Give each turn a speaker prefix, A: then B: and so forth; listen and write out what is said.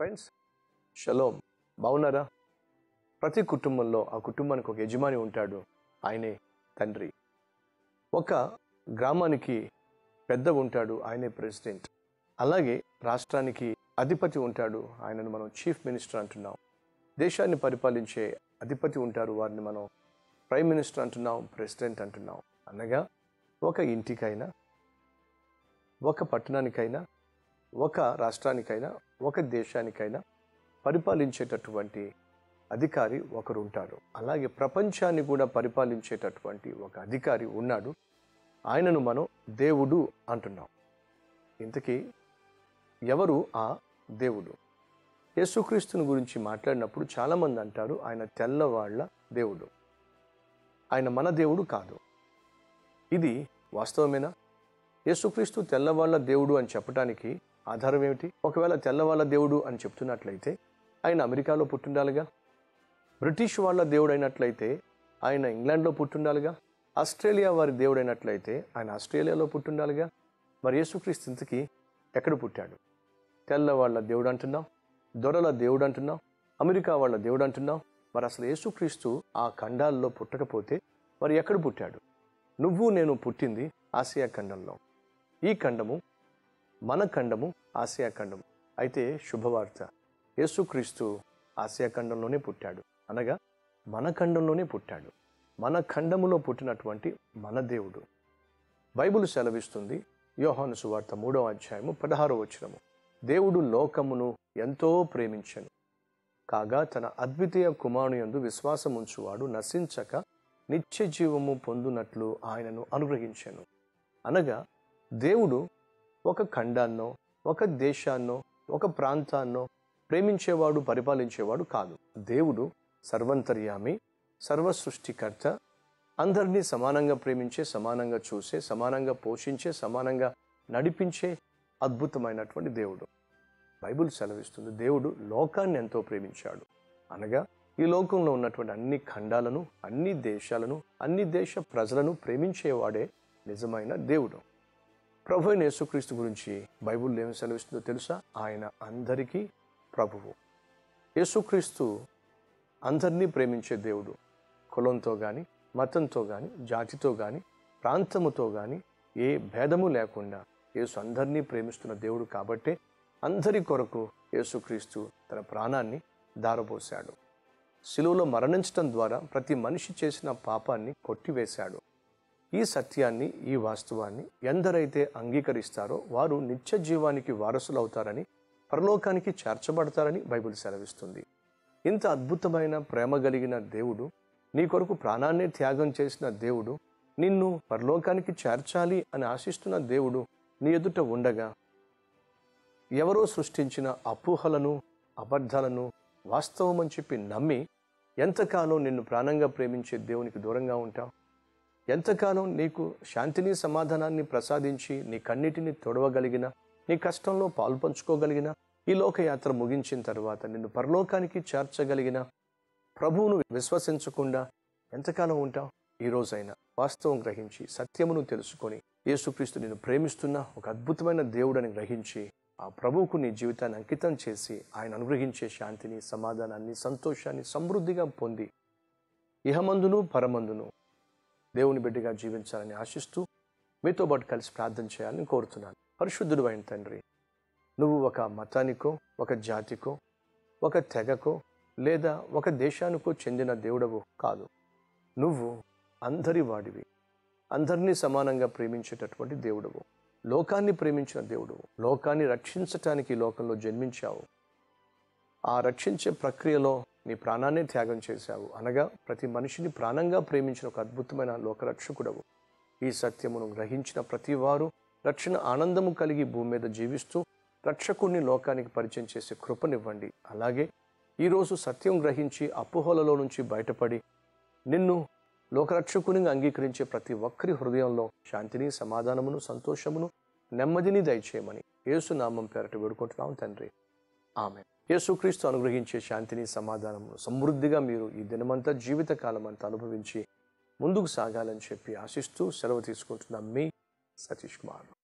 A: friends shalom బాగున్నారా ప్రతి కుటుంబంలో ఆ కుటుంబానికి ఒక యజమాని ఉంటాడు ఆయనే తండ్రి ఒక గ్రామానికి పెద్ద ఉంటాడు ఆయనే ప్రెసిడెంట్ అలాగే రాష్ట్రానికి అధిపతి ఉంటాడు ఆయనను మనం చీఫ్ మినిస్టర్ అంటున్నాం దేశాన్ని పరిపాలించే అధిపతి ఉంటారు వారిని మనం ప్రైమ్ మినిస్టర్ అంటున్నాం ప్రెసిడెంట్ అంటున్నాం అనగా ఒక ఇంటికైనా ఒక పట్టణానికైనా ఒక రాష్ట్రానికైనా ఒక దేశానికైనా పరిపాలించేటటువంటి అధికారి ఒకరు ఉంటారు అలాగే ప్రపంచాన్ని కూడా పరిపాలించేటటువంటి ఒక అధికారి ఉన్నాడు ఆయనను మనం దేవుడు అంటున్నాం ఇంతకీ ఎవరు ఆ దేవుడు యేసుక్రీస్తుని గురించి మాట్లాడినప్పుడు చాలామంది అంటారు ఆయన తెల్లవాళ్ల దేవుడు ఆయన మన దేవుడు కాదు ఇది వాస్తవమేనా యేసుక్రీస్తు తెల్లవాళ్ల దేవుడు అని చెప్పడానికి ఆధారం ఏమిటి ఒకవేళ తెల్లవాళ్ల దేవుడు అని చెప్తున్నట్లయితే ఆయన అమెరికాలో పుట్టుండాలిగా బ్రిటిష్ వాళ్ళ దేవుడు అయినట్లయితే ఆయన ఇంగ్లాండ్లో పుట్టుండాలిగా ఆస్ట్రేలియా వారి దేవుడు అయినట్లయితే ఆయన ఆస్ట్రేలియాలో పుట్టుండాలిగా మరి యేసుక్రీస్తు ఇంతకీ ఎక్కడ పుట్టాడు తెల్లవాళ్ల దేవుడు అంటున్నాం దొరల దేవుడు అంటున్నాం అమెరికా వాళ్ళ దేవుడు అంటున్నాం మరి అసలు యేసుక్రీస్తు ఆ ఖండాల్లో పుట్టకపోతే మరి ఎక్కడ పుట్టాడు నువ్వు నేను పుట్టింది ఆసియా ఖండంలో ఈ ఖండము మన ఖండము ఆసియా ఖండము అయితే శుభవార్త యేసుక్రీస్తు ఆసియా ఖండంలోనే పుట్టాడు అనగా మన ఖండంలోనే పుట్టాడు మన ఖండములో పుట్టినటువంటి మన దేవుడు బైబిల్ సెలవిస్తుంది యోహాను సువార్త మూడవ అధ్యాయము పదహారో వచనము దేవుడు లోకమును ఎంతో ప్రేమించను కాగా తన అద్వితీయ కుమారుని యందు విశ్వాసం ఉంచువాడు నశించక నిత్య జీవము పొందునట్లు ఆయనను అనుగ్రహించాను అనగా దేవుడు ఒక ఖండాన్నో ఒక దేశాన్నో ఒక ప్రాంతాన్నో ప్రేమించేవాడు పరిపాలించేవాడు కాదు దేవుడు సర్వంతర్యామి సర్వ సృష్టికర్త అందరినీ సమానంగా ప్రేమించే సమానంగా చూసే సమానంగా పోషించే సమానంగా నడిపించే అద్భుతమైనటువంటి దేవుడు బైబిల్ సెలవిస్తుంది దేవుడు లోకాన్ని ఎంతో ప్రేమించాడు అనగా ఈ లోకంలో ఉన్నటువంటి అన్ని ఖండాలను అన్ని దేశాలను అన్ని దేశ ప్రజలను ప్రేమించేవాడే నిజమైన దేవుడు ప్రభు అయిన యేసుక్రీస్తు గురించి బైబిల్ ఏమి సెలవిస్తుందో తెలుసా ఆయన అందరికీ ప్రభువు యేసుక్రీస్తు అందరినీ ప్రేమించే దేవుడు కులంతో కానీ మతంతో కానీ జాతితో కానీ ప్రాంతముతో కానీ ఏ భేదము లేకుండా యేసు అందరినీ ప్రేమిస్తున్న దేవుడు కాబట్టే అందరి కొరకు యేసుక్రీస్తు తన ప్రాణాన్ని దారపోశాడు శిలువలో మరణించడం ద్వారా ప్రతి మనిషి చేసిన పాపాన్ని కొట్టివేశాడు ఈ సత్యాన్ని ఈ వాస్తవాన్ని ఎందరైతే అంగీకరిస్తారో వారు నిత్య జీవానికి వారసులవుతారని పరలోకానికి చేర్చబడతారని బైబిల్ సెలవిస్తుంది ఇంత అద్భుతమైన ప్రేమ కలిగిన దేవుడు నీ కొరకు ప్రాణాన్నే త్యాగం చేసిన దేవుడు నిన్ను పరలోకానికి చేర్చాలి అని ఆశిస్తున్న దేవుడు నీ ఎదుట ఉండగా ఎవరో సృష్టించిన అపోహలను అబద్ధాలను వాస్తవమని చెప్పి నమ్మి ఎంతకాలం నిన్ను ప్రాణంగా ప్రేమించే దేవునికి దూరంగా ఉంటావు ఎంతకాలం నీకు శాంతిని సమాధానాన్ని ప్రసాదించి నీ కన్నిటిని తొడవగలిగిన నీ కష్టంలో పాల్పంచుకోగలిగిన ఈ లోకయాత్ర ముగించిన తర్వాత నిన్ను పరలోకానికి చేర్చగలిగిన ప్రభువును విశ్వసించకుండా ఎంతకాలం ఉంటావు ఈ రోజైనా వాస్తవం గ్రహించి సత్యమును తెలుసుకొని యేసుక్రీస్తు నిన్ను ప్రేమిస్తున్న ఒక అద్భుతమైన దేవుడని గ్రహించి ఆ ప్రభువుకు నీ జీవితాన్ని అంకితం చేసి ఆయన అనుగ్రహించే శాంతిని సమాధానాన్ని సంతోషాన్ని సమృద్ధిగా పొంది ఇహమందును పరమందును దేవుని బిడ్డగా జీవించాలని ఆశిస్తూ మీతో పాటు కలిసి ప్రార్థన చేయాలని కోరుతున్నాను పరిశుద్ధుడు అయిన తండ్రి నువ్వు ఒక మతానికో ఒక జాతికో ఒక తెగకో లేదా ఒక దేశానికో చెందిన దేవుడవు కాదు నువ్వు అందరి వాడివి అందరినీ సమానంగా ప్రేమించేటటువంటి దేవుడవు లోకాన్ని ప్రేమించిన దేవుడవు లోకాన్ని రక్షించటానికి ఈ లోకంలో జన్మించావు ఆ రక్షించే ప్రక్రియలో నీ ప్రాణాన్ని త్యాగం చేశావు అనగా ప్రతి మనిషిని ప్రాణంగా ప్రేమించిన ఒక అద్భుతమైన లోకరక్షకుడవు ఈ సత్యమును గ్రహించిన ప్రతి వారు రక్షణ ఆనందము కలిగి భూమి మీద జీవిస్తూ రక్షకుణ్ణి లోకానికి పరిచయం చేసే కృపనివ్వండి అలాగే ఈరోజు సత్యం గ్రహించి అపోహలలో నుంచి బయటపడి నిన్ను లోకరక్షకునిగా అంగీకరించే ప్రతి ఒక్కరి హృదయంలో శాంతిని సమాధానమును సంతోషమును నెమ్మదిని దయచేయమని యేసునామం పేరట వేడుకుంటున్నాం తండ్రి ఆమె యేసుక్రీస్తు అనుగ్రహించే శాంతిని సమాధానమును సమృద్ధిగా మీరు ఈ దినమంతా జీవితకాలం అంతా అనుభవించి ముందుకు సాగాలని చెప్పి ఆశిస్తూ సెలవు తీసుకుంటున్నాం మీ సతీష్ కుమార్